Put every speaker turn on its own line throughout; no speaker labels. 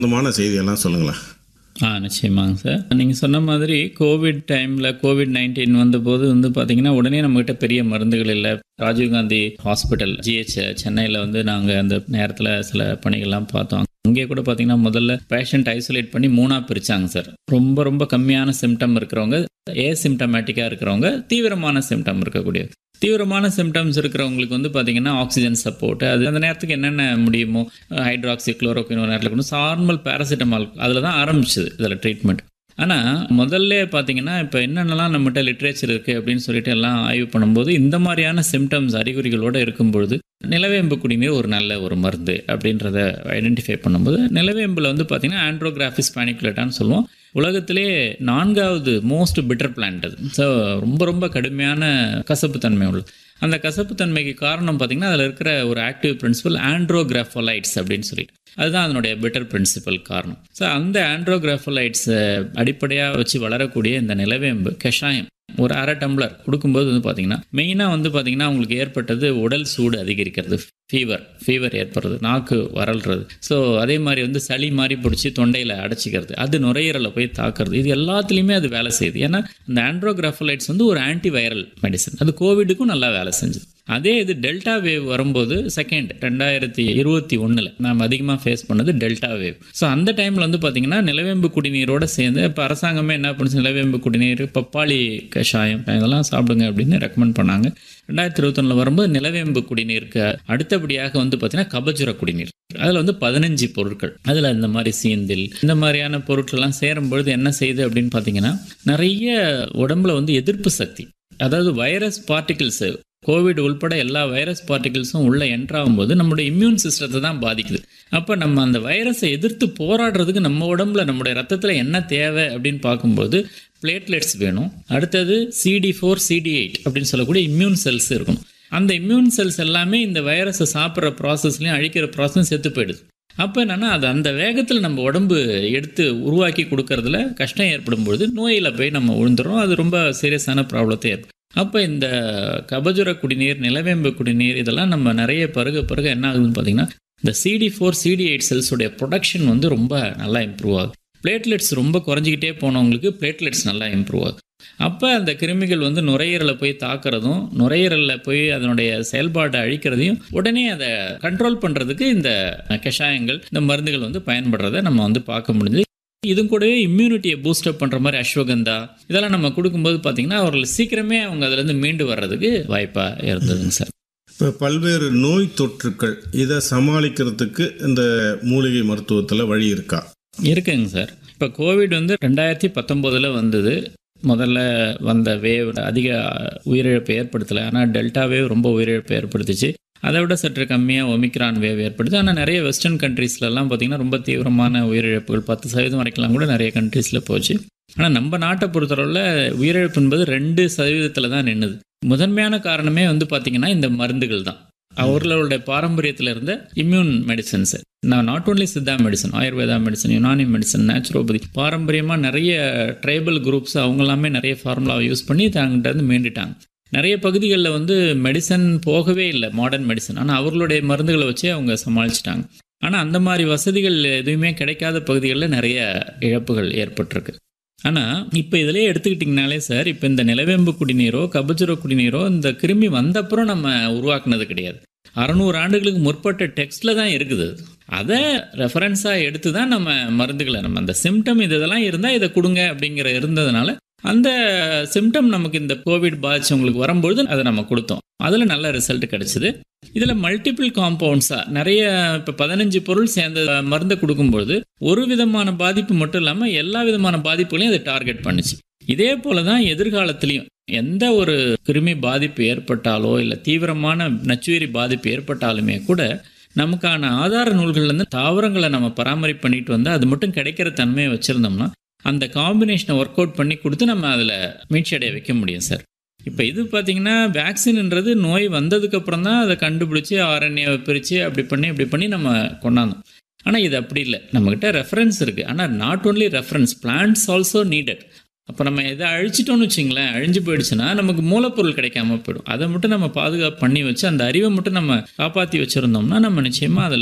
சம்பந்தமான செய்தியெல்லாம் சொல்லுங்களேன்
ஆ நிச்சயமாங்க சார் நீங்கள் சொன்ன மாதிரி கோவிட் டைமில் கோவிட் நைன்டீன் வந்தபோது வந்து பார்த்தீங்கன்னா உடனே நம்மகிட்ட பெரிய மருந்துகள் இல்லை ராஜீவ்காந்தி ஹாஸ்பிட்டல் ஜிஹெச் சென்னையில் வந்து நாங்கள் அந்த நேரத்தில் சில பணிகள்லாம் பார்த்தோம் அங்கே கூட பார்த்தீங்கன்னா முதல்ல பேஷண்ட் ஐசோலேட் பண்ணி மூணாக பிரித்தாங்க சார் ரொம்ப ரொம்ப கம்மியான சிம்டம் இருக்கிறவங்க ஏ சிம்டமேட்டிக்காக இருக்கிறவங்க தீவிரமான சிம்டம் இருக்கக்கூடிய தீவிரமான சிம்டம்ஸ் இருக்கிறவங்களுக்கு வந்து பார்த்தீங்கன்னா ஆக்சிஜன் சப்போர்ட் அது அந்த நேரத்துக்கு என்னென்ன முடியுமோ ஹைட்ராக்சி குளோரோக்வின் ஒரு நேரத்தில் கொண்டு நார்மல் பேராசிட்டமால் அதில் தான் ஆரம்பிச்சது இதில் ட்ரீட்மெண்ட் ஆனால் முதல்ல பார்த்தீங்கன்னா இப்போ என்னென்னலாம் நம்மகிட்ட லிட்ரேச்சர் இருக்குது அப்படின்னு சொல்லிட்டு எல்லாம் ஆய்வு பண்ணும்போது இந்த மாதிரியான சிம்டம்ஸ் அறிகுறிகளோடு இருக்கும்பொழுது நிலவேம்பு குடிநீர் ஒரு நல்ல ஒரு மருந்து அப்படின்றத ஐடென்டிஃபை பண்ணும்போது நிலவேம்பில் வந்து பார்த்தீங்கன்னா ஆண்ட்ரோகிராஃபிஸ் பேனிகுலேட்டான்னு சொல்லுவோம் உலகத்திலே நான்காவது மோஸ்ட் பிட்டர் பிளான்ட் அது ஸோ ரொம்ப ரொம்ப கடுமையான கசப்புத்தன்மை உள்ளது அந்த கசப்புத்தன்மைக்கு காரணம் பார்த்தீங்கன்னா அதில் இருக்கிற ஒரு ஆக்டிவ் பிரின்சிபல் ஆண்ட்ரோகிராஃபோலைட்ஸ் அப்படின்னு சொல்லிட்டு அதுதான் அதனுடைய பெட்டர் பிரின்சிபல் காரணம் ஸோ அந்த ஆண்ட்ரோகிராஃபோலைட்ஸை அடிப்படையாக வச்சு வளரக்கூடிய இந்த நிலவேம்பு கஷாயம் ஒரு அரை டம்ளர் கொடுக்கும்போது வந்து பார்த்தீங்கன்னா மெயினாக வந்து பார்த்தீங்கன்னா அவங்களுக்கு ஏற்பட்டது உடல் சூடு அதிகரிக்கிறது ஃபீவர் ஃபீவர் ஏற்படுறது நாக்கு வரல்றது ஸோ அதே மாதிரி வந்து சளி மாதிரி பிடிச்சி தொண்டையில் அடைச்சிக்கிறது அது நுரையீரலை போய் தாக்குறது இது எல்லாத்துலேயுமே அது வேலை செய்யுது ஏன்னா இந்த ஆண்ட்ரோகிராஃபோலைட்ஸ் வந்து ஒரு ஆன்டி வைரல் மெடிசன் அது கோவிடுக்கும் நல்லா வேலை செஞ்சுது அதே இது டெல்டா வேவ் வரும்போது செகண்ட் ரெண்டாயிரத்தி இருபத்தி ஒன்றில் நாம் அதிகமாக ஃபேஸ் பண்ணது டெல்டா வேவ் ஸோ அந்த டைமில் வந்து பார்த்திங்கன்னா நிலவேம்பு குடிநீரோட சேர்ந்து இப்போ அரசாங்கமே என்ன பண்ணுச்சு நிலவேம்பு குடிநீர் பப்பாளி கஷாயம் இதெல்லாம் சாப்பிடுங்க அப்படின்னு ரெக்கமெண்ட் பண்ணாங்க ரெண்டாயிரத்தி இருபத்தொன்னில் வரும்போது நிலவேம்பு குடிநீருக்கு அடுத்தபடியாக வந்து பார்த்திங்கன்னா கபஜுர குடிநீர் அதில் வந்து பதினஞ்சு பொருட்கள் அதில் இந்த மாதிரி சீந்தில் இந்த மாதிரியான பொருட்கள்லாம் சேரும்பொழுது என்ன செய்யுது அப்படின்னு பார்த்தீங்கன்னா நிறைய உடம்புல வந்து எதிர்ப்பு சக்தி அதாவது வைரஸ் பார்ட்டிகிள்ஸ் கோவிட் உள்பட எல்லா வைரஸ் பார்ட்டிகிள்ஸும் உள்ள என்ட்ரு ஆகும்போது நம்மளுடைய இம்யூன் சிஸ்டத்தை தான் பாதிக்குது அப்போ நம்ம அந்த வைரஸை எதிர்த்து போராடுறதுக்கு நம்ம உடம்புல நம்முடைய ரத்தத்தில் என்ன தேவை அப்படின்னு பார்க்கும்போது பிளேட்லெட்ஸ் வேணும் அடுத்தது சிடி ஃபோர் சிடி எயிட் அப்படின்னு சொல்லக்கூடிய இம்யூன் செல்ஸ் இருக்கணும் அந்த இம்யூன் செல்ஸ் எல்லாமே இந்த வைரஸை சாப்பிட்ற ப்ராசஸ்லையும் அழிக்கிற ப்ராசஸ் செத்து போயிடுது அப்போ என்னென்னா அது அந்த வேகத்தில் நம்ம உடம்பு எடுத்து உருவாக்கி கொடுக்கறதுல கஷ்டம் ஏற்படும் பொழுது நோயில் போய் நம்ம விழுந்துடும் அது ரொம்ப சீரியஸான ப்ராப்ளத்தை ஏற்படும் அப்போ இந்த கபஜுர குடிநீர் நிலவேம்பு குடிநீர் இதெல்லாம் நம்ம நிறைய பருக பருக என்ன ஆகுதுன்னு பார்த்தீங்கன்னா இந்த சிடி ஃபோர் சிடி எயிட் செல்ஸுடைய ப்ரொடக்ஷன் வந்து ரொம்ப நல்லா இம்ப்ரூவ் ஆகுது பிளேட்லெட்ஸ் ரொம்ப குறைஞ்சிக்கிட்டே போனவங்களுக்கு பிளேட்லெட்ஸ் நல்லா இம்ப்ரூவ் ஆகுது அப்போ அந்த கிருமிகள் வந்து நுரையீரலை போய் தாக்குறதும் நுரையீரலில் போய் அதனுடைய செயல்பாட்டை அழிக்கிறதையும் உடனே அதை கண்ட்ரோல் பண்ணுறதுக்கு இந்த கஷாயங்கள் இந்த மருந்துகள் வந்து பயன்படுறதை நம்ம வந்து பார்க்க முடிஞ்சது இதுவும் கூடவே இம்யூனிட்டியை பூஸ்டப் பண்ணுற மாதிரி அஸ்வகந்தா இதெல்லாம் நம்ம கொடுக்கும்போது பார்த்தீங்கன்னா அவர்கள் சீக்கிரமே அவங்க அதுலேருந்து மீண்டு வர்றதுக்கு வாய்ப்பாக இருந்ததுங்க சார்
இப்போ பல்வேறு நோய் தொற்றுக்கள் இதை சமாளிக்கிறதுக்கு இந்த மூலிகை மருத்துவத்தில் வழி இருக்கா
இருக்குங்க சார் இப்போ கோவிட் வந்து ரெண்டாயிரத்தி பத்தொம்போதில் வந்தது முதல்ல வந்த வேவ் அதிக உயிரிழப்பை ஏற்படுத்தலை ஆனால் டெல்டா வேவ் ரொம்ப உயிரிழப்பை ஏற்படுத்துச்சு அதை விட சற்று கம்மியாக ஒமிக்ரான் வேவ் ஏற்படுது ஆனால் நிறைய வெஸ்டர்ன் கண்ட்ரீஸ்லலாம் பார்த்திங்கன்னா ரொம்ப தீவிரமான உயிரிழப்புகள் பத்து சதவீதம் வரைக்கலாம் கூட நிறைய கண்ட்ரீஸில் போச்சு ஆனால் நம்ம நாட்டை பொறுத்தளவில் உயிரிழப்பு என்பது ரெண்டு சதவீதத்தில் தான் நின்றுது முதன்மையான காரணமே வந்து பார்த்திங்கன்னா இந்த மருந்துகள் தான் அவர்களுடைய பாரம்பரியத்தில் இருந்த இம்யூன் மெடிசன்ஸ் நான் not only Siddha medicine Ayurveda medicine Unani medicine naturopathy பாரம்பரியமாக நிறைய ட்ரைபல் குரூப்ஸ் அவங்க எல்லாமே நிறைய ஃபார்முலாவை யூஸ் பண்ணி தங்கிட்ட இருந்து மீண்டுட்டாங்க நிறைய பகுதிகளில் வந்து மெடிசன் போகவே இல்லை மாடர்ன் மெடிசன் ஆனால் அவர்களுடைய மருந்துகளை வச்சே அவங்க சமாளிச்சிட்டாங்க ஆனால் அந்த மாதிரி வசதிகள் எதுவுமே கிடைக்காத பகுதிகளில் நிறைய இழப்புகள் ஏற்பட்டிருக்கு ஆனால் இப்போ இதிலே எடுத்துக்கிட்டிங்கனாலே சார் இப்போ இந்த நிலவேம்பு குடிநீரோ கபஜுர குடிநீரோ இந்த கிருமி வந்தப்புறம் நம்ம உருவாக்குனது கிடையாது அறநூறு ஆண்டுகளுக்கு முற்பட்ட டெக்ஸ்டில் தான் இருக்குது அதை ரெஃபரன்ஸாக எடுத்து தான் நம்ம மருந்துகளை நம்ம அந்த சிம்டம் இது இதெல்லாம் இருந்தால் இதை கொடுங்க அப்படிங்கிற இருந்ததுனால அந்த சிம்டம் நமக்கு இந்த கோவிட் பாதிச்சவங்களுக்கு வரும்பொழுது அதை நம்ம கொடுத்தோம் அதில் நல்ல ரிசல்ட் கிடைச்சிது இதில் மல்டிபிள் காம்பவுண்ட்ஸாக நிறைய இப்போ பதினஞ்சு பொருள் சேர்ந்த மருந்தை கொடுக்கும்பொழுது ஒரு விதமான பாதிப்பு மட்டும் இல்லாமல் எல்லா விதமான பாதிப்புகளையும் அதை டார்கெட் பண்ணுச்சு இதே போல தான் எதிர்காலத்திலையும் எந்த ஒரு கிருமி பாதிப்பு ஏற்பட்டாலோ இல்லை தீவிரமான நச்சுயிரி பாதிப்பு ஏற்பட்டாலுமே கூட நமக்கான ஆதார நூல்கள்லேருந்து தாவரங்களை நம்ம பராமரிப்பு பண்ணிட்டு வந்தால் அது மட்டும் கிடைக்கிற தன்மையை வச்சுருந்தோம்னா அந்த காம்பினேஷனை ஒர்க் அவுட் பண்ணி கொடுத்து நம்ம அதில் மீட்சி அடைய வைக்க முடியும் சார் இப்போ இது பார்த்தீங்கன்னா வேக்சின்ன்றது நோய் வந்ததுக்கப்புறம் தான் அதை கண்டுபிடிச்சி ஆர்என்ஏவை பிரித்து அப்படி பண்ணி இப்படி பண்ணி நம்ம கொண்டாந்தோம் ஆனால் இது அப்படி இல்லை நம்மக்கிட்ட ரெஃபரன்ஸ் இருக்குது ஆனால் not only reference plans also needed அப்போ நம்ம எதை அழிச்சிட்டோம்னு வச்சிங்களேன் அழிஞ்சு போயிடுச்சுன்னா நமக்கு மூலப்பொருள் கிடைக்காம போயிடும் அதை மட்டும் நம்ம பாதுகாப்பு பண்ணி வச்சு அந்த அறிவை மட்டும் நம்ம காப்பாற்றி வச்சுருந்தோம்னா நம்ம நிச்சயமாக அதில்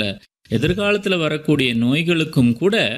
எதிர்காலத்தில் வரக்கூடிய நோய்களுக்கும் கூட